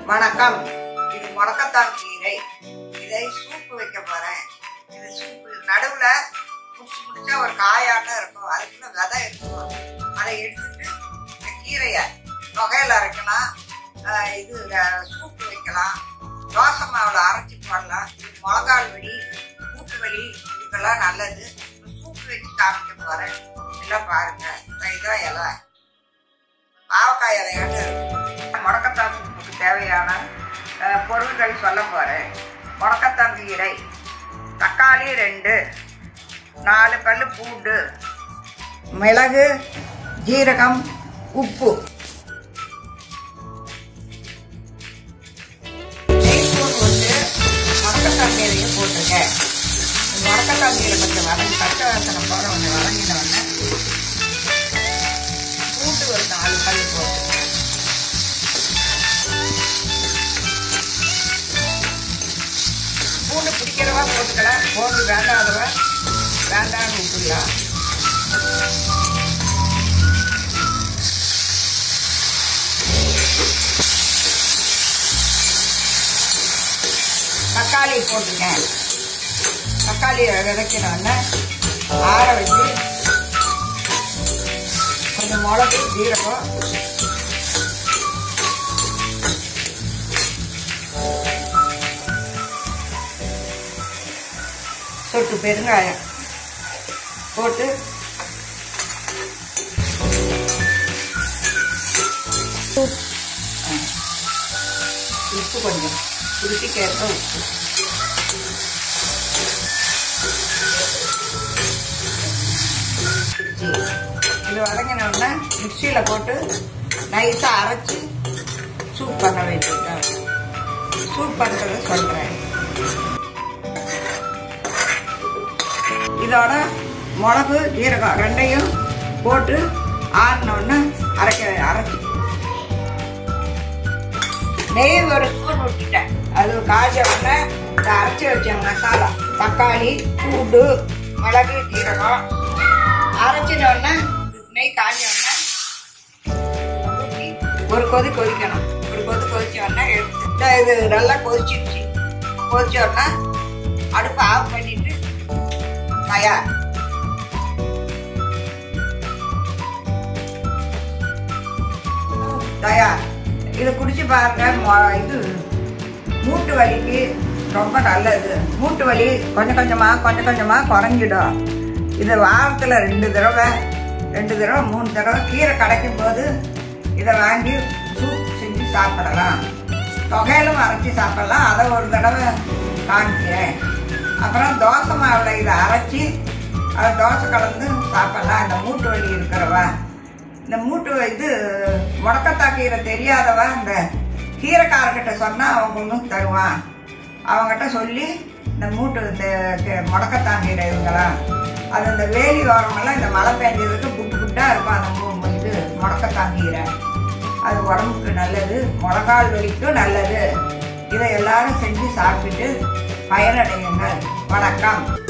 வணக்கம் இது முடக்கத்தான் கீரை இதை சூப்பு வைக்க போறேன் இது சூப்பு நடுவுல முடிச்சு முடிச்சா ஒரு காயாட்டம் இருக்கும் அதுக்குள்ள விதை இருக்கும் அதை எடுத்துட்டு இந்த கீரையை தொகையில அரைக்கலாம் ஆஹ் இது அஹ், சூப்பு வைக்கலாம் தோசை மாவுல அரைச்சி போடலாம் இது முழங்கால் வலி மூட்டு வலி இதுக்கெல்லாம் நல்லது இப்ப சூப்பு வச்சு காமிக்க போறேன் எல்லாம் பாருங்க இந்த இதான் இலை பாவக்காய் இலையாட்டு இருக்கு. முடக்கத்தான் சூப்புக்கு தேவையான அஹ், பொருட்கள் சொல்ல போகிறேன் முடக்கத்தான் கீரை தக்காளி ரெண்டு நாலு பல் பூண்டு மிளகு ஜீரகம் உப்பு டீஸ்பூன் வந்து முடக்கத்தான் கீரையும் போட்டிருக்கேன் முடக்கத்தான் கீரை கொஞ்சம் வதங்கி பச்சை வாசனை போகிற கொஞ்சம் வதங்கினோடனே பூண்டு ஒரு நாலு பல் போட்டு பூண்டு பிடிக்கிறவா போட்டுக்கலாம் பூண்டு வேண்டாதவ வேண்டான்னு விட்டுடலாம் தக்காளி போட்டுருக்கேன் தக்காளியை விதைக்கணும்னா ஆற வச்சு கொஞ்சம் மிளகு ஜீரகம் சொட்டு பெருங்காயம் போட்டு ஆ. உப்பு கொஞ்சம் ருசிக்கேற்ப உப்பு இது வதங்கினோடனே மிக்சியில் போட்டு நைஸாக அரைச்சி சூப் பண்ண வேண்டியதுதான் சூப் பண்ணுறது சொல்கிறேன் இதோட மிளகு ஜீரகம் ரெண்டையும் போட்டு ஆறினோடனே அரைக்க அரைச்சி நெய் ஒரு ஸ்பூன் விட்டுட்டேன் அது காய்ச்ச உடனே இந்த அரைச்சி வச்ச மசாலா தக்காளி பூண்டு மிளகு ஜீரகம் அரைச்சினோடனே நெய் காய்ஞ்ச உடனே ஊத்தி ஒரு கொதி கொதிக்கணும் ஒரு கொதி கொதிச்ச உடனே எடுத்து இந்த இது நல்லா கொதிச்சிருச்சு கொதிச்ச உடனே அடுப்பை ஆஃப் பண்ணிட்டு தயார் தயார் இது குடிச்சு பாருங்க மொ- இது மூட்டு வலிக்கு ரொம்ப நல்லது மூட்டு வலி கொஞ்சம் கொஞ்சமாக கொஞ்சம் கொஞ்சமாக குறைஞ்சிடும் இது வாரத்தில் ரெண்டு தடவை ரெண்டு தடவை மூணு தடவை கீரை கிடைக்கும் போது இதை வாங்கி சூப் செஞ்சு சாப்பிடலாம் தொகையிலும் அரைச்சி சாப்பிடலாம் அதை ஒரு தடவை காமிக்கிறேன் அப்புறம் தோசை மாவில் இதை அரைச்சி அதை தோசை கலந்து சாப்பிடலாம் இந்த மூட்டு வலி இருக்கிறவா இந்த மூட்டு இது முடக்கத்தா கீரை தெரியாதவ இந்த கீரைக்காரர்கிட்ட சொன்னால் அவங்க ஒன்றும் தருவான் அவங்ககிட்ட சொல்லி இந்த மூட்டு இந்த கீ- முடக்கத்தான் கீரை இவங்களாம் அது இந்த வேலி ஓரமெல்லாம் இந்த மழை பெஞ்சதுக்கு புட்டு புட்டாக இருக்கும் அந்த மூ- இது முடக்கத்தான் கீரை அது உடம்புக்கு நல்லது முழங்கால் வலிக்கும் நல்லது இதை எல்லாரும் செஞ்சு சாப்பிட்டுட்டு பயனடையுங்கள் வணக்கம்